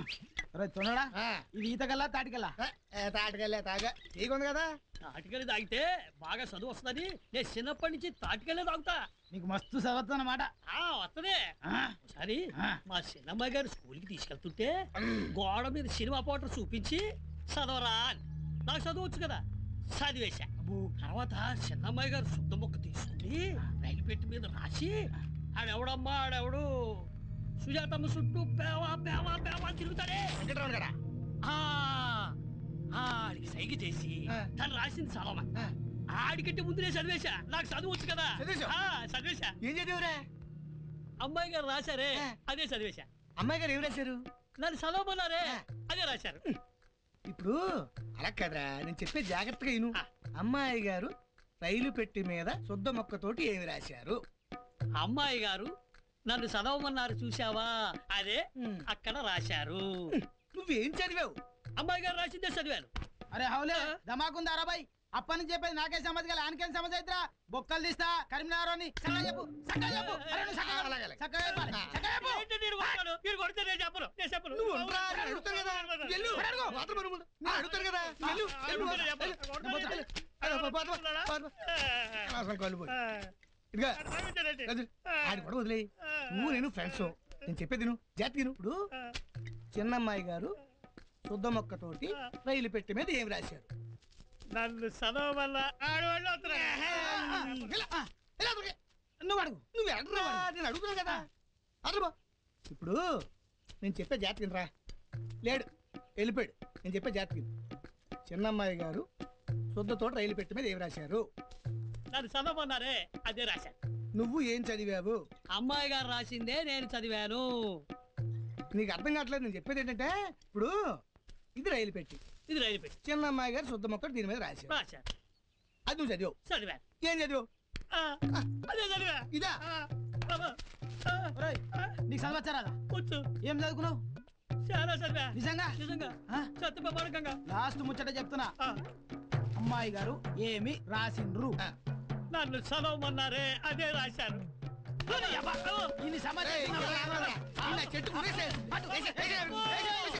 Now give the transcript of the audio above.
రే తొందరడా ఆ. ఇది ఈతకల్లా తాటికల్లా తాటికెళ్ళే తాగా నీకుంది కదా తాటికెళ్ళి తాగితే బాగా చదువు వస్తుందని నేను చిన్నప్పటి నుంచి తాటికెళ్ళే తాగుతా నీకు మస్తు చదవచ్చు అన్నమాట ఆ వస్తదే ఒకసారి ఆ. మా చిన్నమ్మాయి గారు స్కూల్కి తీసుకెళ్తుంటే గోడ మీద సినిమా పోటర్ చూపించి చదవరా అని నాకు చదవచ్చు కదా చదివేశా తర్వాత చిన్నమ్మాయి గారు శుద్ధ మొక్క తీసుకుని రైలు పెట్టి మీద రాసి ఆడెవడమ్మా ఆడెవడు సుజాతమ్మ చుట్టూ పేవా పేవా పేవా అని తిరుగుతాడే వెంకటరమణ గారా ఆ ఆ, ఆడికి సైగ చేసి ఆ. తను రాసింది చదవమని ఆ. ఆడికంటే ముందునే చదివేశా నాకు చదవచ్చు కదా చదివేశావు? ఆ, చదివేశా ఏం చదివురా అమ్మాయి గారు రాశారే ఆ. అదే చదివేశా అమ్మాయి గారు ఏం రాశారు నన్ను చదవమన్నారే ఆ. అదే రాశారు ఇప్పుడు అలా కదరా నేను చెప్పే జాగ్రత్తగా విను ఆ. అమ్మాయి గారు రైలు పెట్టి మీద శుద్ధ మొక్కతోటి ఏమి రాశారు అమ్మాయి గారు నన్ను చదవమన్నారు చూసావా అదే ఉమ్. అక్కడ రాశారు నువ్వేం చదివావు అమ్మాయి గారు రాసిందే చదివాను అరే హౌలే ధమాకుందా రాబాయ్ అప్పటి నుంచి చెప్పేది నాకే సమజ్ గల ఆయనకేం సమజ్ అవుతురా బొక్కలు తీస్తా కరీంనగర్ అని చక్కగా చెప్పు చక్కగా చెప్పు అరే నువ్వు చక్కగా అలాగే, అలాగే. చక్కగా చెప్పాలి చక్కగా చెప్పు ఏంటి నేను కొడతాను? మీరు కొడితే నేను చెప్పను నేను చెప్పను నువ్వు ఉండరా, నేను అడుగుతాను కదా. వెళ్ళు. అడుగు. బాత్రూమ్ అడుగు. నేను అడుగుతాను కదా. వెళ్ళు, వెళ్ళు, అడుగుతాను, చెప్పను. వెళ్ళు. కొడతాను. వెళ్ళు. అరే, పో, పో, పో, పో, పో. అనవసరం కాళ్ళు పోయి. ఇదిగో, రాజు, ఆడి కూడా వదిలేయి నువ్వు నేను ఫ్రెండ్స్ నేను చెప్పేది నువ్వు జాతి విను. ఇప్పుడు చిన్నమ్మాయి గారు శుద్ధ మొక్కతోటి రైలు పెట్టి మీద ఏం రాశారు నన్ను చదవమల్ల ఆడవాళ్ళు వస్తున్నారు ఇలా, ఆ, ఇలా అడుగు. నువ్వు అడుగు నువ్వు ఎడరా నేను అడుగుతున్నాను కదా అసలు బా. ఇప్పుడు నేను చెప్పే జాతకం రా లేడు వెళ్ళిపోయాడు నేను చెప్పే జాతకం చిన్నమ్మాయి గారు శుద్ధతోటి రైలు పెట్టి మీద ఏం రాశారు నన్ను చదవమన్నారే అదే రాశాను నువ్వు ఏం చదివావు అమ్మాయి గారు రాసిందే నేను చదివాను నీకు అర్థం కావట్లేదు నేను చెప్పేది ఏంటంటే ఇప్పుడు ఇది రైలు పెట్టి ఇది రైలు పెట్టి చిన్నమ్మాయి గారు శుద్ధ మొక్కలు దీని మీద రాశారు రాశాను అది నువ్వు చదివావు చదివాను ఏం చదివావు ఆ, అదే చదివా ఇదా ఆ, బాబా, ఆ, ఒరేయ్, నీకు చదవచ్చా రాదా వచ్చు ఏం చదువుకున్నావు చాలా చదివా నిజంగా నిజంగా ఆ? సత్యపడకంగా లాస్ట్ ముచ్చట చెప్తున్నా అమ్మాయి గారు ఏమి రాసిండ్రు ఆ. నన్ను చదవమన్నారే అదే రాశాను ఇన్ని ఏయ్, ఇలా రారా. ఇలా చెట్టు కొనేసేయ్. వేసేయ్, వేసేయ్, వేసేయ్.